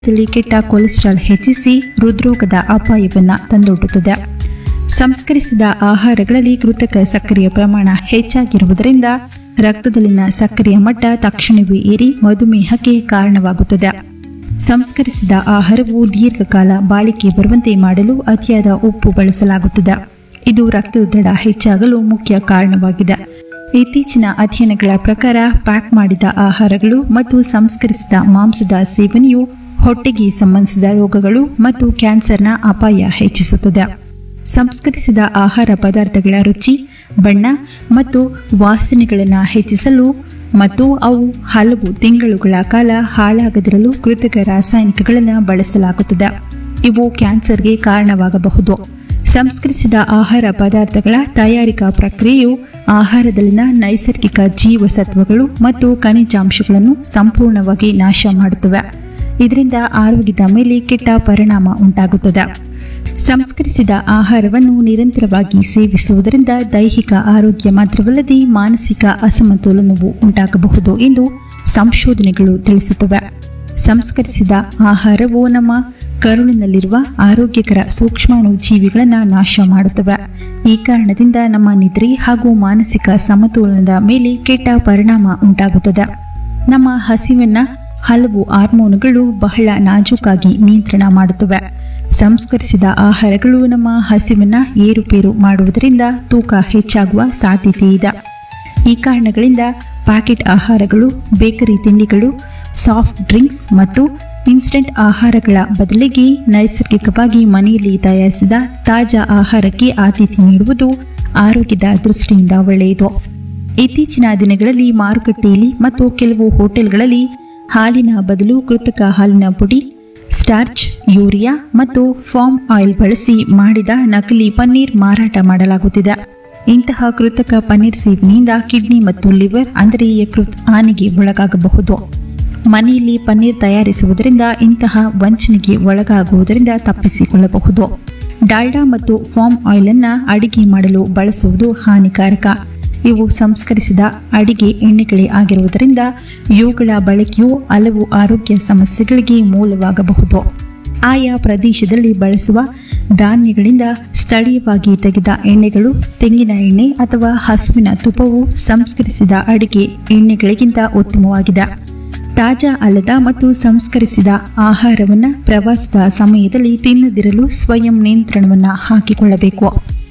ರಕ್ತದಲ್ಲಿ ಕೆಟ್ಟ ಕೊಲೆಸ್ಟ್ರಾಲ್ ಹೆಚ್ಚಿಸಿ ಹೃದ್ರೋಗದ ಅಪಾಯವನ್ನು ತಂದೊಡ್ಡುತ್ತದೆ ಸಂಸ್ಕರಿಸಿದ ಆಹಾರಗಳಲ್ಲಿ ಕೃತಕ ಸಕ್ಕರೆಯ ಪ್ರಮಾಣ ಹೆಚ್ಚಾಗಿರುವುದರಿಂದ ರಕ್ತದಲ್ಲಿನ ಸಕ್ಕರೆಯ ಮಟ್ಟ ತಕ್ಷಣವೇ ಏರಿ ಮಧುಮೇಹಕ್ಕೆ ಕಾರಣವಾಗುತ್ತದೆ ಸಂಸ್ಕರಿಸಿದ ಆಹಾರವು ದೀರ್ಘಕಾಲ ಬಾಳಿಕೆ ಬರುವಂತೆ ಮಾಡಲು ಅತಿಯಾದ ಉಪ್ಪು ಬಳಸಲಾಗುತ್ತದೆ ಇದು ರಕ್ತದೊತ್ತಡ ಹೆಚ್ಚಾಗಲು ಮುಖ್ಯ ಕಾರಣವಾಗಿದೆ ಇತ್ತೀಚಿನ ಅಧ್ಯಯನಗಳ ಪ್ರಕಾರ ಪ್ಯಾಕ್ ಮಾಡಿದ ಆಹಾರಗಳು ಮತ್ತು ಸಂಸ್ಕರಿಸಿದ ಮಾಂಸದ ಸೇವನೆಯು ಹೊಟ್ಟೆಗೆ ಸಂಬಂಧಿಸಿದ ರೋಗಗಳು ಮತ್ತು ಕ್ಯಾನ್ಸರ್ನ ಅಪಾಯ ಹೆಚ್ಚಿಸುತ್ತದೆ ಸಂಸ್ಕರಿಸಿದ ಆಹಾರ ಪದಾರ್ಥಗಳ ರುಚಿ ಬಣ್ಣ ಮತ್ತು ವಾಸನೆಗಳನ್ನು ಹೆಚ್ಚಿಸಲು ಮತ್ತು ಅವು ಹಲವು ತಿಂಗಳುಗಳ ಕಾಲ ಹಾಳಾಗದಿರಲು ಕೃತಕ ರಾಸಾಯನಿಕಗಳನ್ನು ಬಳಸಲಾಗುತ್ತದೆ ಇವು ಕ್ಯಾನ್ಸರ್ಗೆ ಕಾರಣವಾಗಬಹುದು ಸಂಸ್ಕರಿಸಿದ ಆಹಾರ ಪದಾರ್ಥಗಳ ತಯಾರಿಕಾ ಪ್ರಕ್ರಿಯೆಯು ಆಹಾರದಲ್ಲಿನ ನೈಸರ್ಗಿಕ ಜೀವಸತ್ವಗಳು ಮತ್ತು ಖನಿಜಾಂಶಗಳನ್ನು ಸಂಪೂರ್ಣವಾಗಿ ನಾಶ ಮಾಡುತ್ತವೆ ಇದರಿಂದ ಆರೋಗ್ಯದ ಮೇಲೆ ಕೆಟ್ಟ ಪರಿಣಾಮ ಉಂಟಾಗುತ್ತದೆ ಸಂಸ್ಕರಿಸಿದ ಆಹಾರವನ್ನು ನಿರಂತರವಾಗಿ ಸೇವಿಸುವುದರಿಂದ ದೈಹಿಕ ಆರೋಗ್ಯ ಮಾತ್ರವಲ್ಲದೆ ಮಾನಸಿಕ ಅಸಮತೋಲನವು ಉಂಟಾಗಬಹುದು ಎಂದು ಸಂಶೋಧನೆಗಳು ತಿಳಿಸುತ್ತವೆ ಸಂಸ್ಕರಿಸಿದ ಆಹಾರವು ನಮ್ಮ ಕರುಳಿನಲ್ಲಿರುವ ಆರೋಗ್ಯಕರ ಸೂಕ್ಷ್ಮಾಣು ಜೀವಿಗಳನ್ನು ನಾಶ ಮಾಡುತ್ತವೆ ಈ ಕಾರಣದಿಂದ ನಮ್ಮ ನಿದ್ರೆ ಹಾಗೂ ಮಾನಸಿಕ ಸಮತೋಲನದ ಮೇಲೆ ಕೆಟ್ಟ ಪರಿಣಾಮ ಉಂಟಾಗುತ್ತದೆ ನಮ್ಮ ಹಸಿವನ್ನ ಹಲವು ಹಾರ್ಮೋನುಗಳು ಬಹಳ ನಾಜೂಕಾಗಿ ನಿಯಂತ್ರಣ ಮಾಡುತ್ತವೆ ಸಂಸ್ಕರಿಸಿದ ಆಹಾರಗಳು ನಮ್ಮ ಹಸಿವನ್ನ ಏರುಪೇರು ಮಾಡುವುದರಿಂದ ತೂಕ ಹೆಚ್ಚಾಗುವ ಸಾಧ್ಯತೆ ಇದೆ ಈ ಕಾರಣಗಳಿಂದ ಪ್ಯಾಕೆಟ್ ಆಹಾರಗಳು ಬೇಕರಿ ತಿಂಡಿಗಳು ಸಾಫ್ಟ್ ಡ್ರಿಂಕ್ಸ್ ಮತ್ತು ಇನ್ಸ್ಟಂಟ್ ಆಹಾರಗಳ ಬದಲಿಗೆ ನೈಸರ್ಗಿಕವಾಗಿ ಮನೆಯಲ್ಲಿ ತಯಾರಿಸಿದ ತಾಜಾ ಆಹಾರಕ್ಕೆ ಆದ್ಯತೆ ನೀಡುವುದು ಆರೋಗ್ಯದ ದೃಷ್ಟಿಯಿಂದ ಒಳ್ಳೆಯದು ಇತ್ತೀಚಿನ ದಿನಗಳಲ್ಲಿ ಮಾರುಕಟ್ಟೆಯಲ್ಲಿ ಮತ್ತು ಕೆಲವು ಹೋಟೆಲ್ಗಳಲ್ಲಿ ಹಾಲಿನ ಬದಲು ಕೃತಕ ಹಾಲಿನ ಪುಡಿ ಸ್ಟಾರ್ಚ್ ಯೂರಿಯಾ ಮತ್ತು ಫಾರ್ಮ್ ಆಯಿಲ್ ಬಳಸಿ ಮಾಡಿದ ನಕಲಿ ಪನ್ನೀರ್ ಮಾರಾಟ ಮಾಡಲಾಗುತ್ತಿದೆ ಇಂತಹ ಕೃತಕ ಪನ್ನೀರ್ ಸೇವನೆಯಿಂದ ಕಿಡ್ನಿ ಮತ್ತು ಲಿವರ್ ಅಂದರೆ ಯಕೃತ್ ಹಾನಿಗೆ ಒಳಗಾಗಬಹುದು ಮನೆಯಲ್ಲಿ ಪನ್ನೀರ್ ತಯಾರಿಸುವುದರಿಂದ ಇಂತಹ ವಂಚನೆಗೆ ಒಳಗಾಗುವುದರಿಂದ ತಪ್ಪಿಸಿಕೊಳ್ಳಬಹುದು ಡಾಲ್ಡಾ ಮತ್ತು ಫಾರ್ಮ್ ಆಯಿಲ್ ಅನ್ನ ಅಡಿಗೆ ಮಾಡಲು ಬಳಸುವುದು ಹಾನಿಕಾರಕ ಇವು ಸಂಸ್ಕರಿಸಿದ ಅಡಿಗೆ ಎಣ್ಣೆಗಳೇ ಆಗಿರುವುದರಿಂದ ಇವುಗಳ ಬಳಕೆಯು ಹಲವು ಆರೋಗ್ಯ ಸಮಸ್ಯೆಗಳಿಗೆ ಮೂಲವಾಗಬಹುದು ಆಯಾ ಪ್ರದೇಶದಲ್ಲಿ ಬಳಸುವ ಧಾನ್ಯಗಳಿಂದ ಸ್ಥಳೀಯವಾಗಿ ತೆಗೆದ ಎಣ್ಣೆಗಳು ತೆಂಗಿನ ಎಣ್ಣೆ ಅಥವಾ ಹಸುವಿನ ತುಪ್ಪವು ಸಂಸ್ಕರಿಸಿದ ಅಡಿಗೆ ಎಣ್ಣೆಗಳಿಗಿಂತ ಉತ್ತಮವಾಗಿದೆ ತಾಜಾ ಅಲ್ಲದ ಮತ್ತು ಸಂಸ್ಕರಿಸಿದ ಆಹಾರವನ್ನು ಪ್ರವಾಸದ ಸಮಯದಲ್ಲಿ ತಿನ್ನದಿರಲು ಸ್ವಯಂ ನಿಯಂತ್ರಣವನ್ನು ಹಾಕಿಕೊಳ್ಳಬೇಕು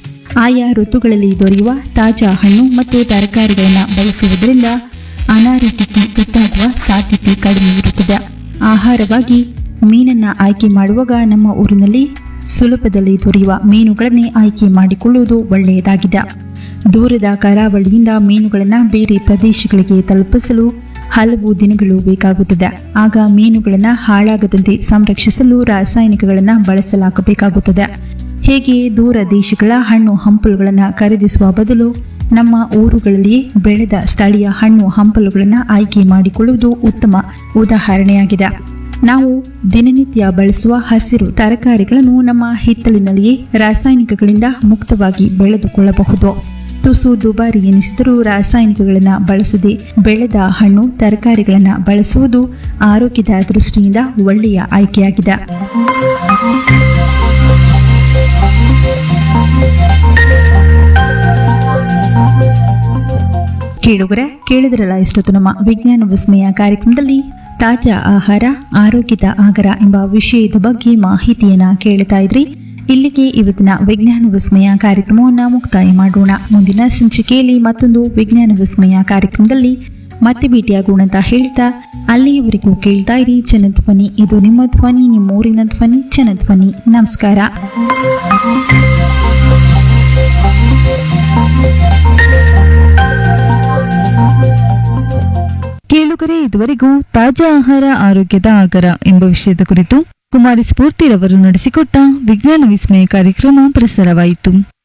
ಆಯಾ ಋತುಗಳಲ್ಲಿ ದೊರೆಯುವ ತಾಜಾ ಹಣ್ಣು ಮತ್ತು ತರಕಾರಿಗಳನ್ನು ಬಳಸುವುದರಿಂದ ಅನಾರೋಗ್ಯಕ್ಕೆ ತುತ್ತಾಗುವ ಸಾಧ್ಯತೆ ಕಡಿಮೆ ಇರುತ್ತದೆ ಆಹಾರವಾಗಿ ಮೀನನ್ನು ಆಯ್ಕೆ ಮಾಡುವಾಗ ನಮ್ಮ ಊರಿನಲ್ಲಿ ಸುಲಭದಲ್ಲಿ ದೊರೆಯುವ ಮೀನುಗಳನ್ನೇ ಆಯ್ಕೆ ಮಾಡಿಕೊಳ್ಳುವುದು ಒಳ್ಳೆಯದಾಗಿದೆ ದೂರದ ಕರಾವಳಿಯಿಂದ ಮೀನುಗಳನ್ನು ಬೇರೆ ಪ್ರದೇಶಗಳಿಗೆ ತಲುಪಿಸಲು ಹಲವು ದಿನಗಳು ಬೇಕಾಗುತ್ತದೆ ಆಗ ಮೀನುಗಳನ್ನು ಹಾಳಾಗದಂತೆ ಸಂರಕ್ಷಿಸಲು ರಾಸಾಯನಿಕಗಳನ್ನು ಬಳಸಲಾಗಬೇಕಾಗುತ್ತದೆ ಹೇಗೆ ದೂರ ದೇಶಗಳ ಹಣ್ಣು ಹಂಪಲುಗಳನ್ನು ಖರೀದಿಸುವ ಬದಲು ನಮ್ಮ ಊರುಗಳಲ್ಲಿಯೇ ಬೆಳೆದ ಸ್ಥಳೀಯ ಹಣ್ಣು ಹಂಪಲುಗಳನ್ನು ಆಯ್ಕೆ ಮಾಡಿಕೊಳ್ಳುವುದು ಉತ್ತಮ ಉದಾಹರಣೆಯಾಗಿದೆ ನಾವು ದಿನನಿತ್ಯ ಬಳಸುವ ಹಸಿರು ತರಕಾರಿಗಳನ್ನು ನಮ್ಮ ಹಿತ್ತಲಿನಲ್ಲಿಯೇ ರಾಸಾಯನಿಕಗಳಿಂದ ಮುಕ್ತವಾಗಿ ಬೆಳೆದುಕೊಳ್ಳಬಹುದು ತುಸು ದುಬಾರಿ ಎನಿಸಿದರೂ ರಾಸಾಯನಿಕಗಳನ್ನು ಬಳಸದೆ ಬೆಳೆದ ಹಣ್ಣು ತರಕಾರಿಗಳನ್ನು ಬಳಸುವುದು ಆರೋಗ್ಯದ ದೃಷ್ಟಿಯಿಂದ ಒಳ್ಳೆಯ ಆಯ್ಕೆಯಾಗಿದೆ ಕೇಳುಗರೆ ಕೇಳಿದ್ರಲ್ಲ ಇಷ್ಟೊತ್ತು ನಮ್ಮ ವಿಜ್ಞಾನ ವಿಸ್ಮಯ ಕಾರ್ಯಕ್ರಮದಲ್ಲಿ ತಾಜಾ ಆಹಾರ ಆರೋಗ್ಯದ ಆಗರ ಎಂಬ ವಿಷಯದ ಬಗ್ಗೆ ಮಾಹಿತಿಯನ್ನ ಕೇಳ್ತಾ ಇದ್ರಿ ಇಲ್ಲಿಗೆ ಇವತ್ತಿನ ವಿಜ್ಞಾನ ವಿಸ್ಮಯ ಕಾರ್ಯಕ್ರಮವನ್ನು ಮುಕ್ತಾಯ ಮಾಡೋಣ ಮುಂದಿನ ಸಂಚಿಕೆಯಲ್ಲಿ ಮತ್ತೊಂದು ವಿಜ್ಞಾನ ವಿಸ್ಮಯ ಕಾರ್ಯಕ್ರಮದಲ್ಲಿ ಮತ್ತೆ ಭೇಟಿಯಾಗೋಣ ಅಂತ ಹೇಳ್ತಾ ಅಲ್ಲಿಯವರೆಗೂ ಕೇಳ್ತಾ ಇರಿ ಜನಧ್ವನಿ ಇದು ನಿಮ್ಮ ಧ್ವನಿ ನಿಮ್ಮೂರಿನ ಧ್ವನಿ ಜನಧ್ವನಿ ನಮಸ್ಕಾರ ಕೇಳುಗರೆ ಇದುವರೆಗೂ ತಾಜಾ ಆಹಾರ ಆರೋಗ್ಯದ ಆಗರ ಎಂಬ ವಿಷಯದ ಕುರಿತು ಕುಮಾರಿ ಸ್ಫೂರ್ತಿರವರು ನಡೆಸಿಕೊಟ್ಟ ವಿಜ್ಞಾನ ವಿಸ್ಮಯ ಕಾರ್ಯಕ್ರಮ ಪ್ರಸಾರವಾಯಿತು